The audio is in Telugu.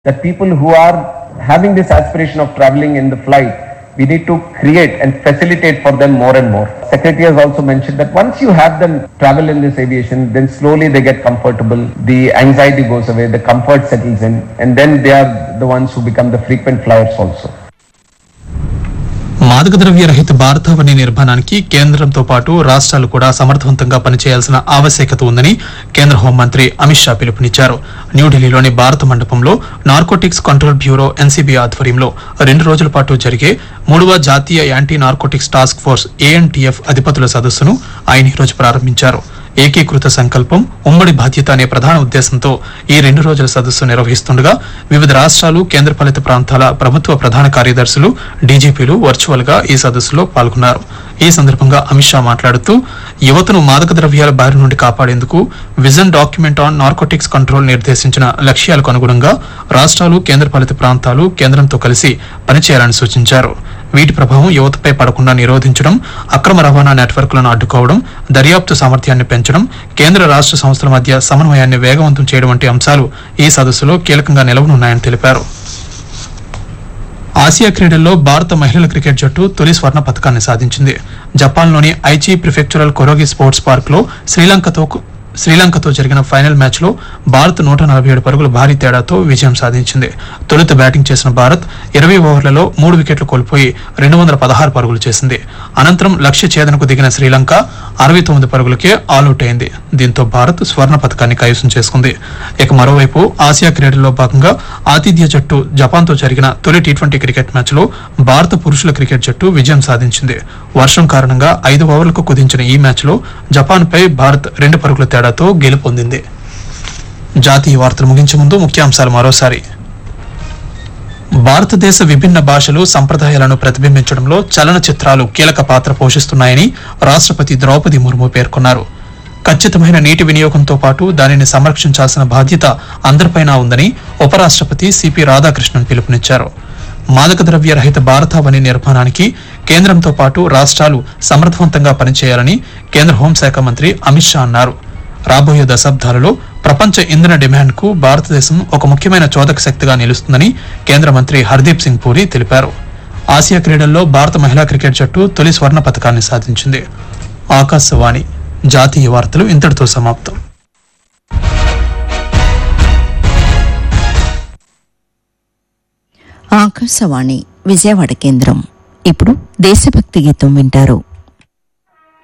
that people who are having this aspiration of traveling in the flight, we need to create and facilitate for them more and more. Secretary has also mentioned that once you have them travel in this aviation, then slowly they get comfortable, the anxiety goes away, the comfort settles in, and then they are the ones who become the frequent flyers also. మాదక ద్రవ్య రహిత భారతావని నిర్మాణానికి కేంద్రంతో పాటు రాష్ట్రాలు కూడా సమర్థవంతంగా పనిచేయాల్సిన ఆవశ్యకత ఉందని కేంద్ర హోంమంత్రి అమిత్ షా పిలుపునిచ్చారు న్యూఢిల్లీలోని భారత మండపంలో నార్కోటిక్స్ కంట్రోల్ బ్యూరో ఎన్సీబీ ఆధ్వర్యంలో రెండు రోజుల పాటు జరిగే మూడవ జాతీయ anti narcotics task force ANTF అధిపతుల సదస్సును ఆయన ఈరోజు ప్రారంభించారు ఏకీకృత సంకల్పం ఉమ్మడి బాధ్యత అనే ప్రధాన ఉద్దేశంతో ఈ రెండు రోజుల సదస్సు నిర్వహిస్తుండగా వివిధ రాష్ట్రాలు కేంద్రపాలిత ప్రాంతాల ప్రభుత్వ ప్రధాన కార్యదర్శులు డీజీపీలు వర్చువల్ గా ఈ సదస్సులో పాల్గొన్నారు ఈ సందర్భంగా అమిత్ షా మాట్లాడుతూ యువతను మాదక ద్రవ్యాల బారి నుండి కాపాడేందుకు vision document on narcotics control నిర్దేశించిన లక్ష్యాలకు అనుగుణంగా రాష్ట్రాలు కేంద్రపాలిత ప్రాంతాలు కేంద్రంతో కలిసి పనిచేయాలని సూచించారు వీటి ప్రభావం యువతపై పడకుండా నిరోధించడం అక్రమ రవాణా నెట్వర్క్లను అడ్డుకోవడం దర్యాప్తు సామర్థ్యాన్ని పెంచడం కేంద్ర రాష్ట్ర సంస్థల మధ్య సమన్వయాన్ని వేగవంతం చేయడం వంటి అంశాలు ఈ సదస్సులో కీలకంగా నిలవనున్నాయని తెలిపారు ఆసియా క్రీడల్లో భారత మహిళల క్రికెట్ జట్టు తొలి స్వర్ణ పథకాన్ని సాధించింది జపాన్లోని ఐచి ప్రిఫెక్చురల్ కొరోగి స్పోర్ట్స్ పార్క్ లో శ్రీలంకతో శ్రీలంకతో జరిగిన ఫైనల్ మ్యాచ్ లో భారత్ నూట నలభై ఏడు పరుగుల భారీ తేడాతో విజయం సాధించింది తొలుత బ్యాటింగ్ చేసిన భారత్ ఇరవై ఓవర్లలో మూడు వికెట్లు కోల్పోయి రెండు వందల పదహారు పరుగులు చేసింది అనంతరం లక్ష్య ఛేదనకు దిగిన శ్రీలంక అరవై తొమ్మిది పరుగులకే ఆల్అౌట్ అయింది దీంతో భారత్ స్వర్ణ పథకాన్ని కైవసం చేసుకుంది ఇక మరోవైపు ఆసియా క్రీడల్లో భాగంగా ఆతిథ్య జట్టు జపాన్తో జరిగిన తొలి టీ ట్వంటీ క్రికెట్ మ్యాచ్ లో భారత పురుషుల క్రికెట్ జట్టు విజయం సాధించింది వర్షం కారణంగా ఐదు ఓవర్లకు కుదించిన ఈ మ్యాచ్ లో జపాన్ పై భారత్ రెండు పరుగుల తేడాతో గెలుపొందింది జాతీయ వార్తలు ముగించే ముందు ముఖ్యాంశాలు మరోసారి భారతదేశ విభిన్న భాషలు సంప్రదాయాలను ప్రతిబింబించడంలో చలనచిత్రాలు కీలక పాత్ర పోషిస్తున్నాయని రాష్ట్రపతి ద్రౌపది ముర్ము పేర్కొన్నారు ఖచ్చితమైన నీటి వినియోగంతో పాటు దానిని సంరక్షించాల్సిన బాధ్యత అందరిపైనా ఉందని ఉపరాష్ట్రపతి సిపి రాధాకృష్ణన్ పిలుపునిచ్చారు మాదక ద్రవ్య రహిత భారతావని నిర్మాణానికి కేంద్రంతో పాటు రాష్ట్రాలు సమర్థవంతంగా పనిచేయాలని కేంద్ర హోంశాఖ మంత్రి అమిత్ షా అన్నారు రాబోయే దశాబ్దాలలో ప్రపంచ ఇంధన డిమాండ్ కు భారతదేశం ఒక ముఖ్యమైన చోదక శక్తిగా నిలుస్తుందని కేంద్ర మంత్రి హర్దీప్ సింగ్ పూరి తెలిపారు ఆసియా క్రీడల్లో భారత మహిళా క్రికెట్ జట్టు తొలి స్వర్ణ పథకాన్ని సాధించింది ఆకాశవాణి జాతీయ వార్తలు ఇంతటితో సమాప్తం ఆకాశవాణి విజయవాడ కేంద్రం ఇప్పుడు దేశభక్తి గీతం వింటారు